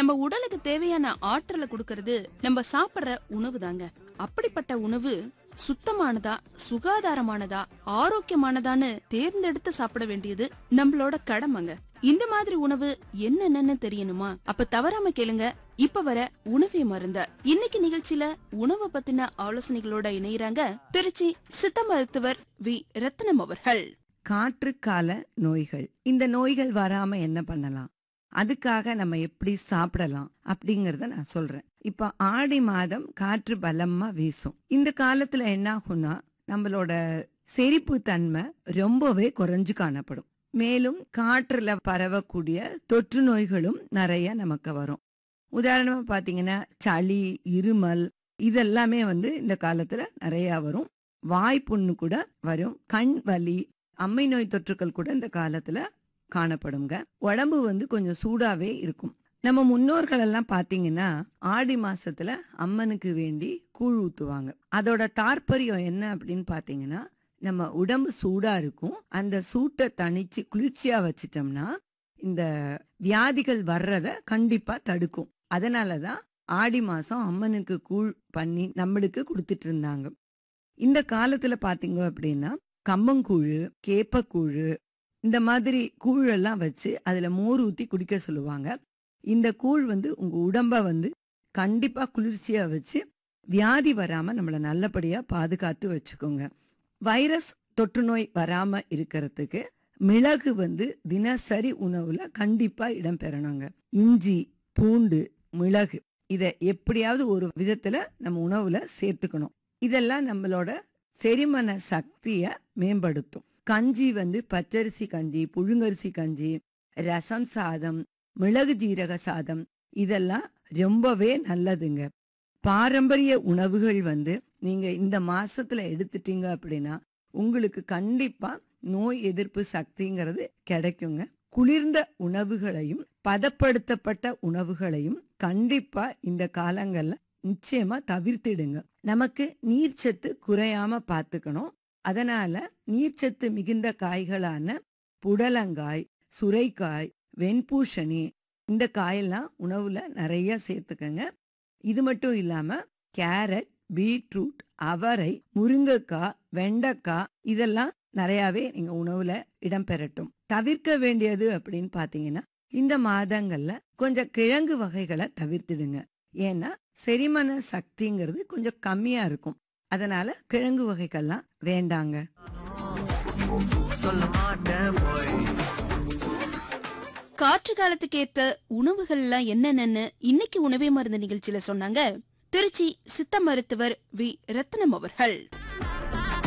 நம்ம உடலுக்கு தேவையான ஆற்றலை கொடுக்கறது நம்ம சாப்பிடுற உணவு தாங்க அப்படிப்பட்ட உணவு சுத்தமானதா சுகாதாரமானதா ஆரோக்கியமானதான்னு தேர்ந்தெடுத்து சாப்பிட வேண்டியது நம்மளோட கடமைங்க இந்த மாதிரி உணவு என்னென்னு தெரியணுமா அப்ப தவறாம கேளுங்க இப்ப வர உணவே மருந்த இன்னைக்கு நிகழ்ச்சியில உணவு பத்தின ஆலோசனைகளோட இணையறாங்க திருச்சி சித்த மருத்துவர் வி ரத்னம் அவர்கள் காற்றுக்கால நோய்கள் இந்த நோய்கள் வராம என்ன பண்ணலாம் அதுக்காக நம்ம எப்படி சாப்பிடலாம் அப்படிங்கறத நான் சொல்றேன் இப்ப ஆடி மாதம் காற்று பலமா வீசும் இந்த காலத்துல என்ன ஆகும்னா நம்மளோட செரிப்பு தன்மை ரொம்பவே குறைஞ்சு காணப்படும் மேலும் காற்றுல பரவக்கூடிய தொற்று நோய்களும் நிறைய நமக்கு வரும் உதாரணமா பாத்தீங்கன்னா சளி இருமல் இதெல்லாமே வந்து இந்த காலத்துல நிறைய வரும் வாய்ப்புண்ணு கூட வரும் கண் வலி அம்மை நோய் தொற்றுக்கள் கூட இந்த காலத்துல காணப்படுங்க உடம்பு வந்து கொஞ்சம் சூடாவே இருக்கும் நம்ம முன்னோர்கள் எல்லாம் பாத்தீங்கன்னா ஆடி மாசத்துல அம்மனுக்கு வேண்டி கூழ் ஊத்துவாங்க அதோட தாற்பயம் என்ன அப்படின்னு பாத்தீங்கன்னா நம்ம உடம்பு சூடா இருக்கும் அந்த சூட்டை தணிச்சு குளிர்ச்சியா வச்சிட்டோம்னா இந்த வியாதிகள் வர்றத கண்டிப்பா தடுக்கும் அதனாலதான் ஆடி மாசம் அம்மனுக்கு கூழ் பண்ணி நம்மளுக்கு கொடுத்துட்டு இருந்தாங்க இந்த காலத்துல பாத்தீங்க அப்படின்னா கம்பங்கூழு கேப்பக்கூழு இந்த மாதிரி கூழ் எல்லாம் வச்சு அதுல மோர் ஊத்தி குடிக்க சொல்லுவாங்க இந்த கூழ் வந்து உங்க உடம்ப வந்து கண்டிப்பா குளிர்ச்சியா வச்சு வியாதி வராம நம்மள நல்லபடியா பாதுகாத்து வச்சுக்கோங்க வைரஸ் தொற்று நோய் வராம இருக்கிறதுக்கு மிளகு வந்து தினசரி உணவுல கண்டிப்பா இடம்பெறணுங்க இஞ்சி பூண்டு மிளகு இத எப்படியாவது ஒரு விதத்துல நம்ம உணவுல சேர்த்துக்கணும் இதெல்லாம் நம்மளோட செரிமன சக்திய மேம்படுத்தும் கஞ்சி வந்து பச்சரிசி கஞ்சி புழுங்கரிசி கஞ்சி ரசம் சாதம் மிளகு ஜீரக சாதம் இதெல்லாம் ரொம்பவே நல்லதுங்க பாரம்பரிய உணவுகள் வந்து நீங்க இந்த மாசத்துல எடுத்துட்டீங்க அப்படின்னா உங்களுக்கு கண்டிப்பா நோய் எதிர்ப்பு சக்திங்கிறது கிடைக்குங்க குளிர்ந்த உணவுகளையும் பதப்படுத்தப்பட்ட உணவுகளையும் கண்டிப்பா இந்த காலங்கள்ல நிச்சயமா தவிர்த்திடுங்க நமக்கு நீர்ச்சத்து குறையாம பார்த்துக்கணும் அதனால நீர்ச்சத்து மிகுந்த காய்களான புடலங்காய் சுரைக்காய் வெண்பூசணி இந்த காயெல்லாம் உணவுல நிறைய சேர்த்துக்கங்க இது மட்டும் இல்லாம கேரட் பீட்ரூட் அவரை முருங்கைக்காய் வெண்டைக்காய் இதெல்லாம் நிறையாவே நீங்க உணவுல இடம்பெறட்டும் தவிர்க்க வேண்டியது அப்படின்னு பாத்தீங்கன்னா இந்த மாதங்கள்ல கொஞ்சம் கிழங்கு வகைகளை தவிர்த்திடுங்க ஏன்னா செரிமான சக்திங்கிறது கொஞ்சம் கம்மியா இருக்கும் அதனால கிழங்கு வகைகள்லாம் வேண்டாங்க சொல்ல மாட்டேன் போய் காற்று காலத்துக்கு ஏத்த உணவுகள்லாம் என்னென்னு இன்னைக்கு உணவே மருந்து நிகழ்ச்சியில சொன்னாங்க திருச்சி சித்த மருத்துவர் வி ரத்னம் அவர்கள்